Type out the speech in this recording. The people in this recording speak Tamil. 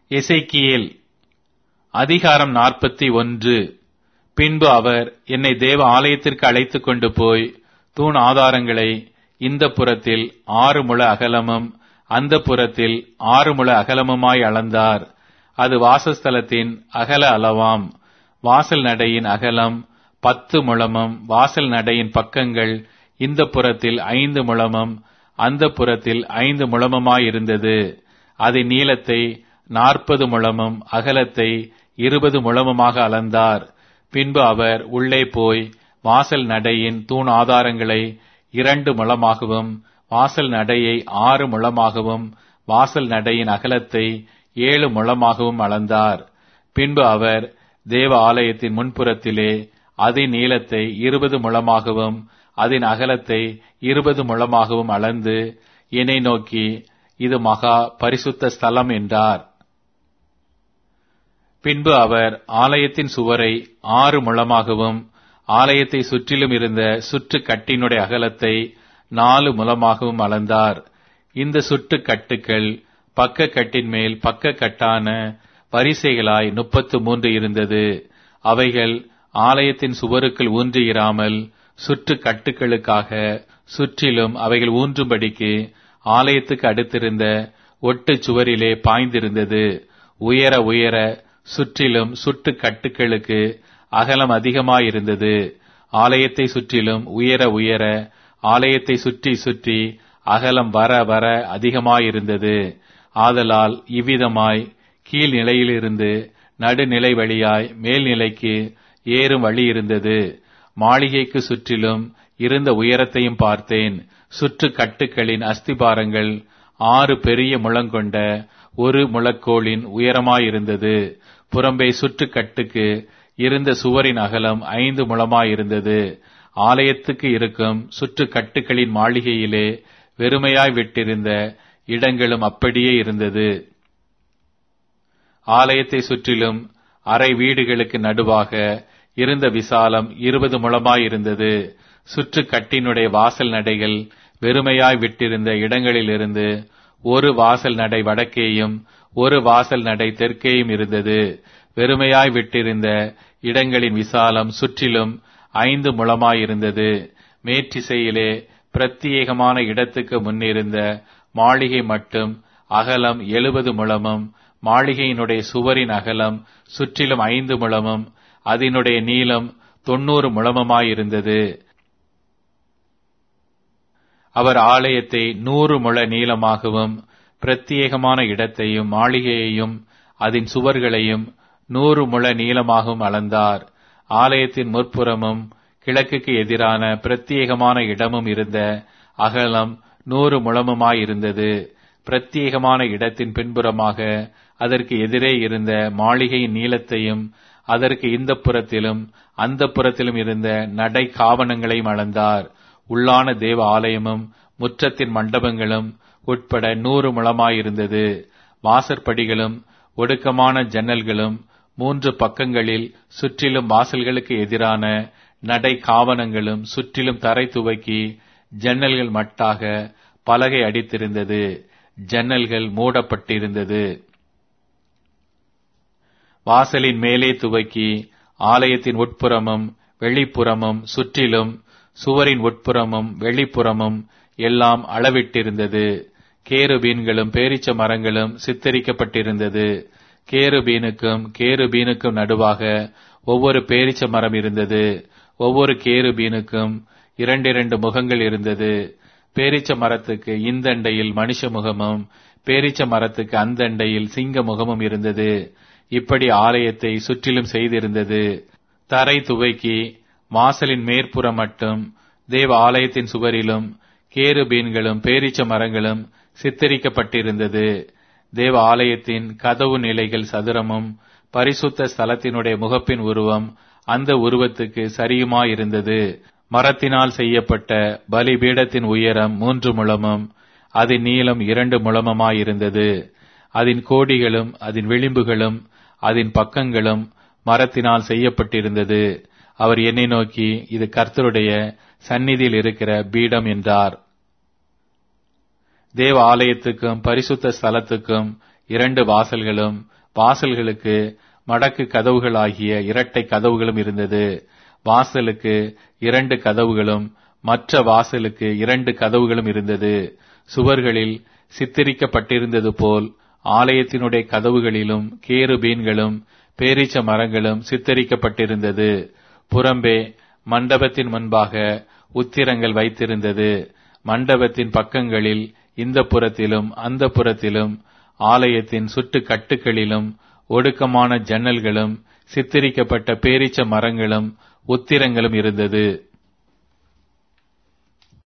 எசேக்கியேல் அதிகாரம் நாற்பத்தி ஒன்று பின்பு அவர் என்னை தேவ ஆலயத்திற்கு அழைத்துக் கொண்டு போய் தூண் ஆதாரங்களை இந்த புறத்தில் ஆறு முழ அகலமும் அந்த புறத்தில் ஆறு முழ அகலமுமாய் அளந்தார் அது வாசஸ்தலத்தின் அகல அளவாம் வாசல் நடையின் அகலம் பத்து முழமும் வாசல் நடையின் பக்கங்கள் இந்த புறத்தில் ஐந்து முழமும் அந்த புறத்தில் ஐந்து முழமுமாயிருந்தது அதன் நீளத்தை நாற்பது முழமும் அகலத்தை இருபது முழமுமாக அளந்தார் பின்பு அவர் உள்ளே போய் வாசல் நடையின் தூண் ஆதாரங்களை இரண்டு முழமாகவும் வாசல் நடையை ஆறு முழமாகவும் வாசல் நடையின் அகலத்தை ஏழு முழமாகவும் அளந்தார் பின்பு அவர் தேவ ஆலயத்தின் முன்புறத்திலே அதன் நீளத்தை இருபது முழமாகவும் அதன் அகலத்தை இருபது முழமாகவும் அளந்து என்னை நோக்கி இது மகா பரிசுத்த ஸ்தலம் என்றார் பின்பு அவர் ஆலயத்தின் சுவரை ஆறு முழமாகவும் ஆலயத்தை சுற்றிலும் இருந்த சுற்று கட்டினுடைய அகலத்தை நாலு முழமாகவும் அளந்தார் இந்த சுற்று கட்டுக்கள் பக்க கட்டின் மேல் பக்க கட்டான வரிசைகளாய் முப்பத்து மூன்று இருந்தது அவைகள் ஆலயத்தின் சுவருக்குள் ஊன்றியிராமல் சுற்று கட்டுகளுக்காக சுற்றிலும் அவைகள் ஊன்றும்படிக்கு ஆலயத்துக்கு அடுத்திருந்த ஒட்டு சுவரிலே பாய்ந்திருந்தது உயர உயர சுற்றிலும் சுட்டு கட்டுகளுக்கு அகலம் அதிகமாயிருந்தது ஆலயத்தை சுற்றிலும் உயர உயர ஆலயத்தை சுற்றி சுற்றி அகலம் வர வர அதிகமாயிருந்தது ஆதலால் இவ்விதமாய் கீழ் நிலையிலிருந்து நடுநிலை வழியாய் மேல்நிலைக்கு ஏறும் வழி இருந்தது மாளிகைக்கு சுற்றிலும் இருந்த உயரத்தையும் பார்த்தேன் சுற்று கட்டுக்களின் அஸ்திபாரங்கள் ஆறு பெரிய முழங்கொண்ட ஒரு முழக்கோளின் உயரமாயிருந்தது புறம்பே சுற்று கட்டுக்கு இருந்த சுவரின் அகலம் ஐந்து முழமாயிருந்தது ஆலயத்துக்கு இருக்கும் சுற்று கட்டுகளின் மாளிகையிலே வெறுமையாய் விட்டிருந்த இடங்களும் அப்படியே இருந்தது ஆலயத்தை சுற்றிலும் அறை வீடுகளுக்கு நடுவாக இருந்த விசாலம் இருபது முழமாயிருந்தது சுற்று கட்டினுடைய வாசல் நடைகள் வெறுமையாய் விட்டிருந்த இடங்களிலிருந்து ஒரு வாசல் நடை வடக்கேயும் ஒரு வாசல் நடை தெற்கேயும் இருந்தது வெறுமையாய் விட்டிருந்த இடங்களின் விசாலம் சுற்றிலும் ஐந்து முழமாயிருந்தது மேற்றிசையிலே பிரத்யேகமான இடத்துக்கு முன்னிருந்த மாளிகை மட்டும் அகலம் எழுபது முழமும் மாளிகையினுடைய சுவரின் அகலம் சுற்றிலும் ஐந்து முழமும் அதனுடைய நீளம் தொன்னூறு முழமுமாயிருந்தது அவர் ஆலயத்தை நூறு முழ நீளமாகவும் பிரத்யேகமான இடத்தையும் மாளிகையையும் அதன் சுவர்களையும் நூறு முழ நீளமாகவும் அளந்தார் ஆலயத்தின் முற்புறமும் கிழக்குக்கு எதிரான பிரத்யேகமான இடமும் இருந்த அகலம் நூறு முழமுமாயிருந்தது பிரத்யேகமான இடத்தின் பின்புறமாக அதற்கு எதிரே இருந்த மாளிகையின் நீளத்தையும் அதற்கு இந்த புறத்திலும் அந்த புறத்திலும் இருந்த நடை காவணங்களையும் அளந்தார் உள்ளான தேவ ஆலயமும் முற்றத்தின் மண்டபங்களும் உட்பட நூறு முழமாயிருந்தது வாசற்படிகளும் ஒடுக்கமான ஜன்னல்களும் மூன்று பக்கங்களில் சுற்றிலும் வாசல்களுக்கு எதிரான நடை காவணங்களும் சுற்றிலும் தரை துவக்கி ஜன்னல்கள் மட்டாக பலகை அடித்திருந்தது ஜன்னல்கள் மூடப்பட்டிருந்தது வாசலின் மேலே துவக்கி ஆலயத்தின் உட்புறமும் வெளிப்புறமும் சுற்றிலும் சுவரின் உட்புறமும் வெளிப்புறமும் எல்லாம் அளவிட்டிருந்தது கேருபீன்களும் பேரிச்ச மரங்களும் சித்தரிக்கப்பட்டிருந்தது கேருபீனுக்கும் கேருபீனுக்கும் நடுவாக ஒவ்வொரு பேரிச்ச மரம் இருந்தது ஒவ்வொரு கேருபீனுக்கும் இரண்டிரண்டு முகங்கள் இருந்தது பேரிச்ச மரத்துக்கு இந்தண்டையில் மனுஷ முகமும் பேரிச்ச மரத்துக்கு அந்தண்டையில் சிங்க முகமும் இருந்தது இப்படி ஆலயத்தை சுற்றிலும் செய்திருந்தது தரை துவைக்கி வாசலின் மேற்புறம் மட்டும் தேவ ஆலயத்தின் சுவரிலும் கேருபீன்களும் பேரிச்ச மரங்களும் சித்தரிக்கப்பட்டிருந்தது தேவ ஆலயத்தின் கதவு நிலைகள் சதுரமும் பரிசுத்த ஸ்தலத்தினுடைய முகப்பின் உருவம் அந்த உருவத்துக்கு சரியுமாயிருந்தது மரத்தினால் செய்யப்பட்ட பலிபீடத்தின் உயரம் மூன்று முழமும் அதன் நீளம் இரண்டு முழமுமாயிருந்தது அதன் கோடிகளும் அதன் விளிம்புகளும் அதன் பக்கங்களும் மரத்தினால் செய்யப்பட்டிருந்தது அவர் என்னை நோக்கி இது கர்த்தருடைய சந்நிதியில் இருக்கிற பீடம் என்றார் தேவ ஆலயத்துக்கும் பரிசுத்த ஸ்தலத்துக்கும் இரண்டு வாசல்களும் வாசல்களுக்கு மடக்கு கதவுகளாகிய இரட்டை கதவுகளும் இருந்தது வாசலுக்கு இரண்டு கதவுகளும் மற்ற வாசலுக்கு இரண்டு கதவுகளும் இருந்தது சுவர்களில் சித்தரிக்கப்பட்டிருந்தது போல் ஆலயத்தினுடைய கதவுகளிலும் கேருபீன்களும் பேரீச்ச மரங்களும் சித்தரிக்கப்பட்டிருந்தது புறம்பே மண்டபத்தின் முன்பாக உத்திரங்கள் வைத்திருந்தது மண்டபத்தின் பக்கங்களில் இந்த புறத்திலும் அந்த புறத்திலும் ஆலயத்தின் சுட்டு கட்டுகளிலும் ஒடுக்கமான ஜன்னல்களும் சித்தரிக்கப்பட்ட பேரீச்ச மரங்களும் உத்திரங்களும் இருந்தது